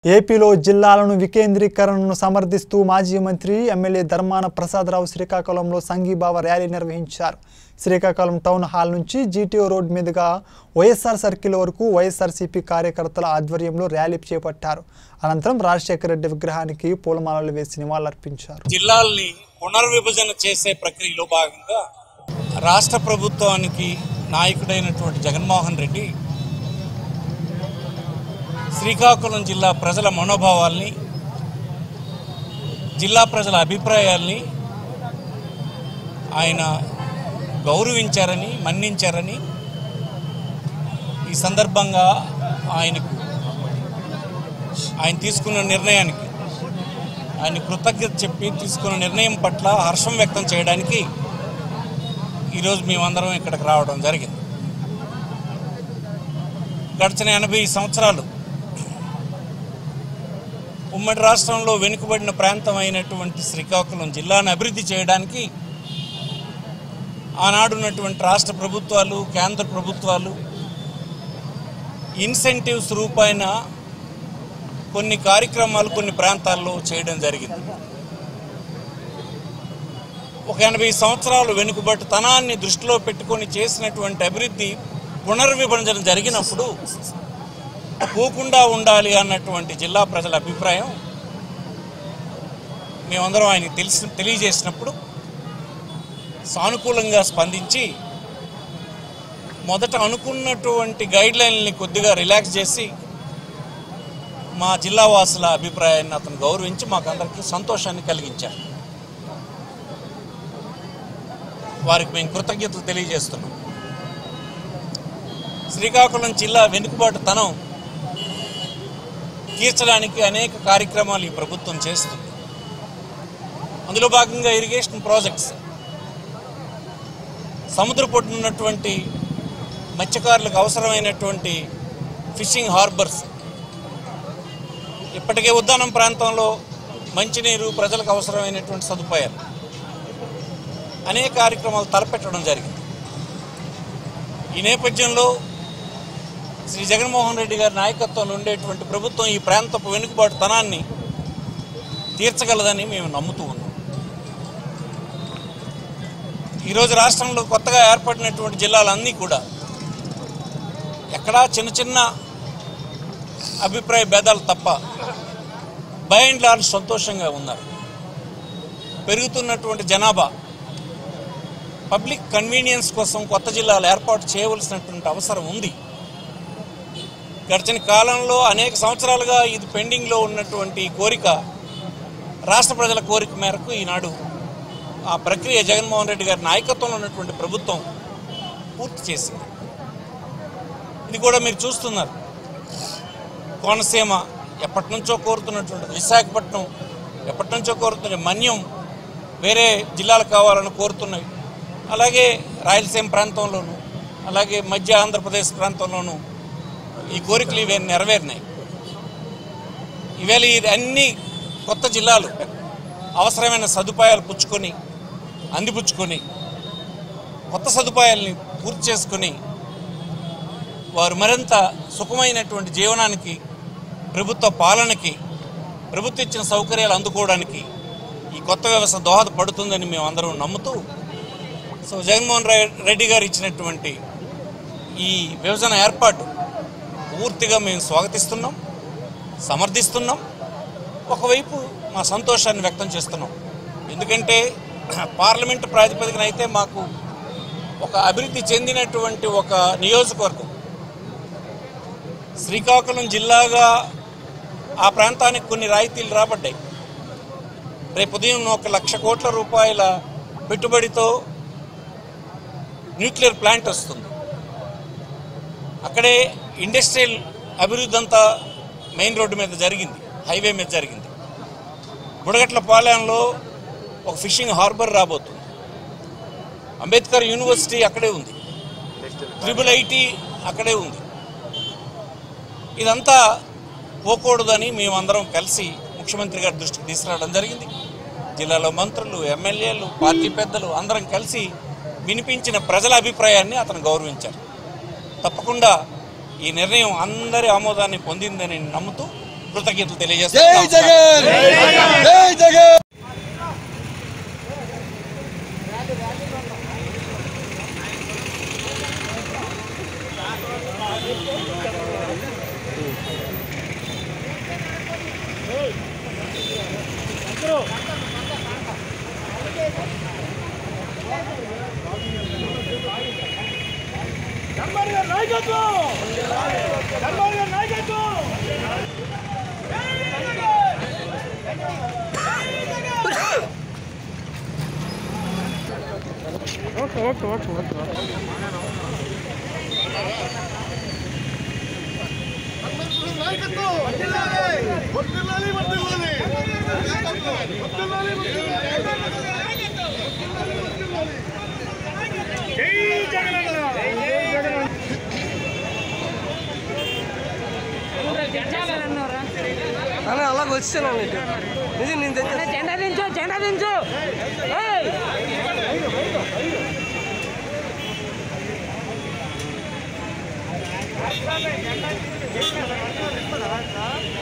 ఏపీలో జిల్లాలను వికేంద్రీకరణను సమర్థిస్తూ మాజీ మంత్రి ఎమ్మెల్యే ధర్మాన ప్రసాదరావు శ్రీకాకుళంలో సంఘీభావ ర్యాలీ నిర్వహించారు శ్రీకాకుళం టౌన్ హాల్ నుంచి జీటీఓ రోడ్ మీదుగా వైఎస్ఆర్ సర్కిల్ వరకు వైఎస్ఆర్సీపీ కార్యకర్తల ఆధ్వర్యంలో ర్యాలీ చేపట్టారు అనంతరం రాజశేఖర రెడ్డి విగ్రహానికి పూలమాలలు వేసి నివాళులర్పించారు జిల్లాల్ని పునర్విభజన చేసే ప్రక్రియలో భాగంగా రాష్ట్ర ప్రభుత్వానికి నాయకుడైనటువంటి జగన్మోహన్ రెడ్డి శ్రీకాకుళం జిల్లా ప్రజల మనోభావాల్ని జిల్లా ప్రజల అభిప్రాయాల్ని ఆయన గౌరవించారని మన్నించారని ఈ సందర్భంగా ఆయనకు ఆయన తీసుకున్న నిర్ణయానికి ఆయన కృతజ్ఞత చెప్పి తీసుకున్న నిర్ణయం పట్ల హర్షం వ్యక్తం చేయడానికి ఈరోజు మేమందరం ఇక్కడికి రావడం జరిగింది గడిచిన ఎనభై సంవత్సరాలు ఉమ్మడి రాష్ట్రంలో వెనుకబడిన ప్రాంతం అయినటువంటి శ్రీకాకుళం జిల్లాను అభివృద్ధి చేయడానికి ఆనాడున్నటువంటి రాష్ట్ర ప్రభుత్వాలు కేంద్ర ప్రభుత్వాలు ఇన్సెంటివ్స్ రూపాయన కొన్ని కార్యక్రమాలు కొన్ని ప్రాంతాల్లో చేయడం జరిగింది ఒక ఎనభై సంవత్సరాలు వెనుకబట్టుతనాన్ని దృష్టిలో పెట్టుకొని చేసినటువంటి అభివృద్ధి పునర్విభజన జరిగినప్పుడు పోకుండా ఉండాలి అన్నటువంటి జిల్లా ప్రజల అభిప్రాయం మేమందరం ఆయనకి తెలిసి తెలియజేసినప్పుడు సానుకూలంగా స్పందించి మొదట అనుకున్నటువంటి గైడ్ లైన్ని కొద్దిగా రిలాక్స్ చేసి మా జిల్లా వాసుల అభిప్రాయాన్ని అతను గౌరవించి మాకందరికీ సంతోషాన్ని కలిగించారు వారికి మేము కృతజ్ఞతలు తెలియజేస్తున్నాం శ్రీకాకుళం జిల్లా వెనుకబాటుతనం తీర్చడానికి అనేక కార్యక్రమాలు ఈ ప్రభుత్వం చేస్తుంది అందులో భాగంగా ఇరిగేషన్ ప్రాజెక్ట్స్ సముద్ర ఉన్నటువంటి మత్స్యకారులకు అవసరమైనటువంటి ఫిషింగ్ హార్బర్స్ ఇప్పటికే ఉద్దానం ప్రాంతంలో మంచినీరు ప్రజలకు అవసరమైనటువంటి సదుపాయాలు అనేక కార్యక్రమాలు తలపెట్టడం జరిగింది ఈ నేపథ్యంలో శ్రీ జగన్మోహన్ రెడ్డి గారి నాయకత్వంలో ఉండేటువంటి ప్రభుత్వం ఈ ప్రాంతపు వెనుకబాటుతనాన్ని తీర్చగలదని మేము నమ్ముతూ ఉన్నాం ఈరోజు రాష్ట్రంలో కొత్తగా ఏర్పడినటువంటి జిల్లాలన్నీ కూడా ఎక్కడా చిన్న చిన్న అభిప్రాయ భేదాలు తప్ప బై అండ్ లార్జ్ సంతోషంగా ఉన్నారు పెరుగుతున్నటువంటి జనాభా పబ్లిక్ కన్వీనియన్స్ కోసం కొత్త జిల్లాలు ఏర్పాటు చేయవలసినటువంటి అవసరం ఉంది గడిచిన కాలంలో అనేక సంవత్సరాలుగా ఇది పెండింగ్లో ఉన్నటువంటి కోరిక రాష్ట్ర ప్రజల కోరిక మేరకు ఈనాడు ఆ ప్రక్రియ జగన్మోహన్ రెడ్డి గారి నాయకత్వంలో ఉన్నటువంటి ప్రభుత్వం పూర్తి చేసింది ఇది కూడా మీరు చూస్తున్నారు కోనసీమ ఎప్పటి నుంచో కోరుతున్నటువంటి విశాఖపట్నం ఎప్పటి నుంచో కోరుతున్న మన్యం వేరే జిల్లాలు కావాలని కోరుతున్నాయి అలాగే రాయలసీమ ప్రాంతంలోనూ అలాగే మధ్య ఆంధ్రప్రదేశ్ ప్రాంతంలోనూ ఈ కోరికలు ఇవే నెరవేరినాయి ఈవేళ ఈ అన్ని కొత్త జిల్లాలు అవసరమైన సదుపాయాలు పుచ్చుకొని అందిపుచ్చుకొని కొత్త సదుపాయాల్ని పూర్తి చేసుకొని వారు మరింత సుఖమైనటువంటి జీవనానికి ప్రభుత్వ పాలనకి ప్రభుత్వం ఇచ్చిన సౌకర్యాలు అందుకోవడానికి ఈ కొత్త వ్యవస్థ దోహదపడుతుందని మేము అందరం నమ్ముతూ సో జగన్మోహన్ రె- రెడ్డి గారు ఇచ్చినటువంటి ఈ విభజన ఏర్పాటు పూర్తిగా మేము స్వాగతిస్తున్నాం సమర్థిస్తున్నాం ఒకవైపు మా సంతోషాన్ని వ్యక్తం చేస్తున్నాం ఎందుకంటే పార్లమెంటు ప్రాతిపదికన అయితే మాకు ఒక అభివృద్ధి చెందినటువంటి ఒక నియోజకవర్గం శ్రీకాకుళం జిల్లాగా ఆ ప్రాంతానికి కొన్ని రాయితీలు రాబడ్డాయి రేపు ఉదయం ఒక లక్ష కోట్ల రూపాయల పెట్టుబడితో న్యూక్లియర్ ప్లాంట్ వస్తుంది అక్కడే ఇండస్ట్రియల్ అభివృద్ధి అంతా మెయిన్ రోడ్డు మీద జరిగింది హైవే మీద జరిగింది బుడగట్ల పాలెంలో ఒక ఫిషింగ్ హార్బర్ రాబోతుంది అంబేద్కర్ యూనివర్సిటీ అక్కడే ఉంది ట్రిపుల్ ఐటీ అక్కడే ఉంది ఇదంతా పోకూడదని మేమందరం కలిసి ముఖ్యమంత్రి గారి దృష్టికి తీసుకురావడం జరిగింది జిల్లాలో మంత్రులు ఎమ్మెల్యేలు పార్టీ పెద్దలు అందరం కలిసి వినిపించిన ప్రజల అభిప్రాయాన్ని అతను గౌరవించారు తప్పకుండా ఈ నిర్ణయం అందరి ఆమోదాన్ని పొందిందని నమ్ముతూ కృతజ్ఞతలు జై తెలియజేస్తాను జగన్ జై జగన్ అలా అలాగ వచ్చాను నిజం నేను తెచ్చా జెండా దించు జెండా దించు ఏయ్! జై